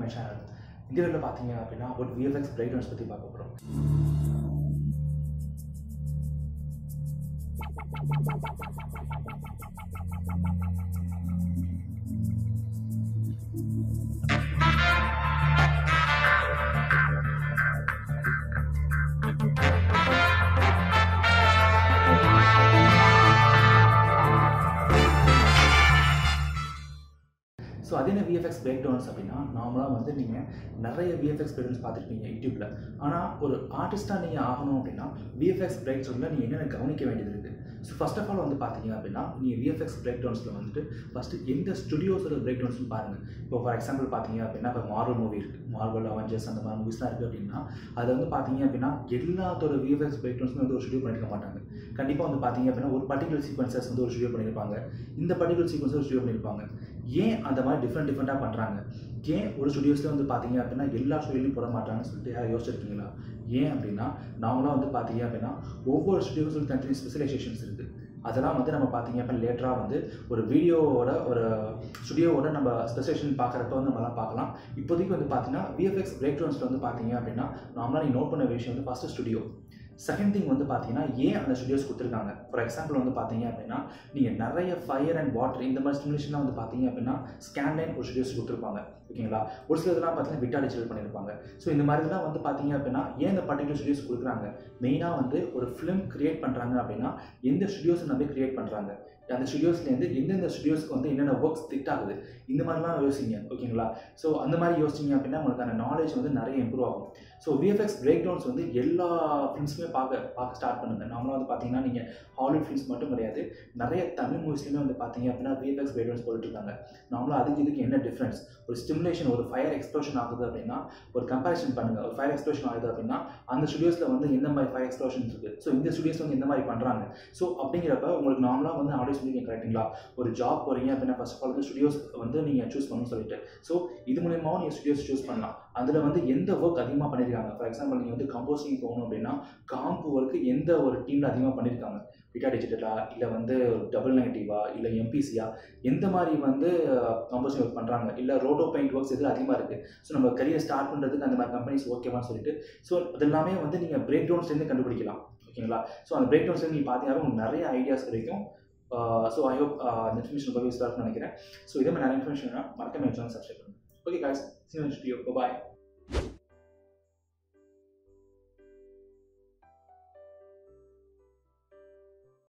my channel இந்த வீடியோவில் பார்த்தீங்க அப்படின்னா ஒரு விஎஃப்எக்ஸ் பிரைட் டவுன்ஸ் பற்றி பார்க்க போகிறோம் ஸோ அது என்ன விஎஃப்எக்ஸ் பிரேக் டவுன்ஸ் அப்படின்னா நார்மலாக வந்து நீங்கள் நிறைய விஎஃப்எக்ஸ் பிரேக் டவுன்ஸ் பார்த்துருப்பீங்க யூடியூப்பில் ஆனால் ஒரு ஆர்டிஸ்ட்டாக நீங்கள் ஆகணும் அப்படின்னா விஎஃப்எக்ஸ் பிரேக் டவுனில் நீங்கள் என்னென்ன கவனிக்க வேண்டியது இருக்குது ஸோ ஃபர்ஸ்ட் ஆஃப் ஆல் வந்து பார்த்தீங்க அப்படின்னா நீங்கள் விஎஃப்எக்ஸ் பிரேக் டவுன்ஸில் வந்துட்டு ஃபஸ்ட்டு எந்த ஸ்டுடியோஸோட பிரேக் டவுன்ஸ்னு பாருங்கள் இப்போ ஃபார் எக்ஸாம்பிள் பார்த்தீங்க அப்படின்னா இப்போ மார்வல் மூவி இருக்குது மார்வல் அவெஞ்சர்ஸ் அந்த மாதிரி மூவிஸ்லாம் இருக்குது அப்படின்னா அது வந்து பார்த்தீங்க அப்படின்னா எல்லாத்தோட விஎஃப்எக்ஸ் பிரேக் டவுன்ஸுமே வந்து ஒரு ஸ்டுடியோ பண்ணியிருக்க மாட்டாங்க கண்டிப்பாக வந்து பார்த்தீங்க அப்படின்னா ஒரு பர்டிகுலர் சீக்வன்சஸ் வந்து ஒரு ஸ்டுடியோ பண்ணியிருப்பாங்க இந்த பர்டிகுலர் சீக்வன்ஸை ஒரு ஸ்டுடியோ பண்ணியிருப்பாங்க ஏன் அந்த மாதிரி டிஃப்ரெண்ட் டிஃப்ரெண்ட்டாக பண்ணுறாங்க ஏன் ஒரு ஸ்டுடியோஸில் வந்து பார்த்தீங்க அப்படின்னா எல்லா ஸ்டுடியோலையும் போட மாட்டாங்கன்னு சொல்லிட்டு யாரும் யோசிச்சிருக்கீங்களா ஏன் அப்படின்னா நார்மலாக வந்து பார்த்தீங்க அப்படின்னா ஒவ்வொரு ஸ்டுடியோஸும் தனி ஸ்பெஷலைசேஷன்ஸ் இருக்குது அதெல்லாம் வந்து நம்ம பார்த்தீங்க அப்படின்னா லேட்டராக வந்து ஒரு வீடியோவோட ஒரு ஸ்டுடியோவோட நம்ம ஸ்பெசிஃபிகேஷன் பார்க்குறப்ப வந்து நம்மளாம் பார்க்கலாம் இப்போதைக்கு வந்து பார்த்தீங்கன்னா விஎஃப்எக்ஸ் பிரேக் டவுன்ஸில் வந்து பார்த்தீங்க அப்படின்னா நார்மலாக நீங்கள் நோட் பண்ண விஷயம் வந்து ஃபஸ்ட்டு ஸ்டுடியோ செகண்ட் திங் வந்து பார்த்தீங்கன்னா ஏன் அந்த ஸ்டுடியோஸ் கொடுத்துருக்காங்க ஃபார் எக்ஸாம்பிள் வந்து பார்த்தீங்க அப்படின்னா நீங்கள் நிறைய ஃபயர் அண்ட் வாட்டர் இந்த மாதிரி ஸ்டிமுலேஷன்லாம் வந்து பார்த்தீங்க அப்படின்னா ஸ்கேன்லைன் ஒரு ஸ்டுடியோஸ் கொடுத்துருப்பாங்க ஓகேங்களா ஒரு சில இதெல்லாம் பார்த்தீங்கன்னா விட்டா டிஜிட்டல் பண்ணியிருப்பாங்க ஸோ இந்த மாதிரி இதெல்லாம் வந்து பார்த்தீங்க அப்படின்னா ஏன் இந்த பர்டிகுலர் ஸ்டுடியோஸ் கொடுக்குறாங்க மெயினாக வந்து ஒரு ஃபிலிம் கிரியேட் பண்ணுறாங்க அப்படின்னா எந்த ஸ்டுடியோஸ் நம்பி கிரியேட் பண்ணுறாங்க அந்த ஸ்டுடியோஸ்லேருந்து எந்தெந்த ஸ்டுடியோஸ்க்கு வந்து என்னென்ன ஒர்க்ஸ் திட் ஆகுது இந்த மாதிரிலாம் யோசிங்க ஓகேங்களா ஸோ அந்த மாதிரி யோசிச்சிங்க அப்படின்னா உங்களுக்கான நாலேஜ் வந்து நிறைய இம்ப்ரூவ் ஆகும் ஸோ விஎஃப்எக்ஸ் பிரேக் டவுன்ஸ் வந்து எல்லா ஃபிலிம்ஸுமே பார்க்க பார்க்க ஸ்டார்ட் பண்ணுங்க நார்மலாக வந்து பார்த்தீங்கன்னா நீங்கள் ஹாலிவுட் ஃபிலிம்ஸ் மட்டும் கிடையாது நிறைய தமிழ் மூவிஸ்லையுமே வந்து பார்த்தீங்க அப்படின்னா விஎஃப்எக்ஸ் பிரேக் டவுன்ஸ் போட்டுட்டு இருக்காங்க நார்மலாக அதுக்கு இதுக்கு என்ன டிஃப்ரென்ஸ் ஒரு ஸ்டிமுலேஷன் ஒரு ஃபயர் எக்ஸ்ப்ளோஷன் ஆகுது அப்படின்னா ஒரு கம்பேரிஷன் பண்ணுங்கள் ஒரு ஃபயர் எக்ஸ்ப்ளோஷன் ஆகுது அப்படின்னா அந்த ஸ்டுடியோஸில் வந்து எந்த மாதிரி ஃபயர் எக்ஸ்ப்ளோஷன் இருக்குது ஸோ இந்த ஸ்டுடியோஸ் வந்து எந்த மாதிரி பண்ணுறாங்க ஸோ அப்படிங்கிறப்ப உங்களுக்கு நார்மலாக வந்து ஆடியோ சொல்லி கரெக்டுங்களா ஒரு ஜாப் போகிறீங்க அப்படின்னா ஃபர்ஸ்ட் ஆஃப் ஆல் வந்து ஸ்டுடியோஸ் வந்து நீங்கள் சூஸ் பண்ணணும்னு சொல்லிட்டு ஸோ இது மூலியமாகவும் நீங்கள் ஸ்டுடியோஸ் சூஸ் பண்ணலாம் அதில் வந்து எந்த ஒர்க் அதிகமாக பண்ணியிருக்காங்க ஃபார் எக்ஸாம்பிள் நீங்கள் வந்து கம்போசிங் போகணும் அப்படின்னா காம்பு ஒர்க்கு எந்த ஒரு டீமில் அதிகமாக பண்ணியிருக்காங்க விட்டா டிஜிட்டலா இல்லை வந்து டபுள் நெகட்டிவா இல்லை எம்பிசியா எந்த மாதிரி வந்து கம்போசிங் ஒர்க் பண்ணுறாங்க இல்லை ரோட்டோ பெயிண்ட் ஒர்க்ஸ் எது அதிகமாக இருக்குது ஸோ நம்ம கரியர் ஸ்டார்ட் பண்ணுறதுக்கு அந்த மாதிரி கம்பெனிஸ் ஓகேவான்னு சொல்லிட்டு ஸோ அதெல்லாமே வந்து நீங்கள் பிரேக் டவுன்ஸ்லேருந்து கண்டுபிடிக்கலாம் ஓகேங்களா ஸோ அந்த பிரேக் டவுன்ஸ்லேருந்து நீங்கள் பார்த்தீங்கன்னா உங்களுக்கு நிறைய ஐடியாஸ் கிடைக்கும் ஸோ ஐ ஹோப் இந்த இன்ஃபர்மேஷன் ரொம்ப யூஸ்ஃபுல்லாக நினைக்கிறேன் ஸோ இதே மாதிரி நிறைய இன்ஃபர்மேஷன் மறக்காம சேனல் சப்ஸ்கிரைப் பண்ணுங்கள் ஓகே காய்ஸ் சீன் வீடியோ பாய்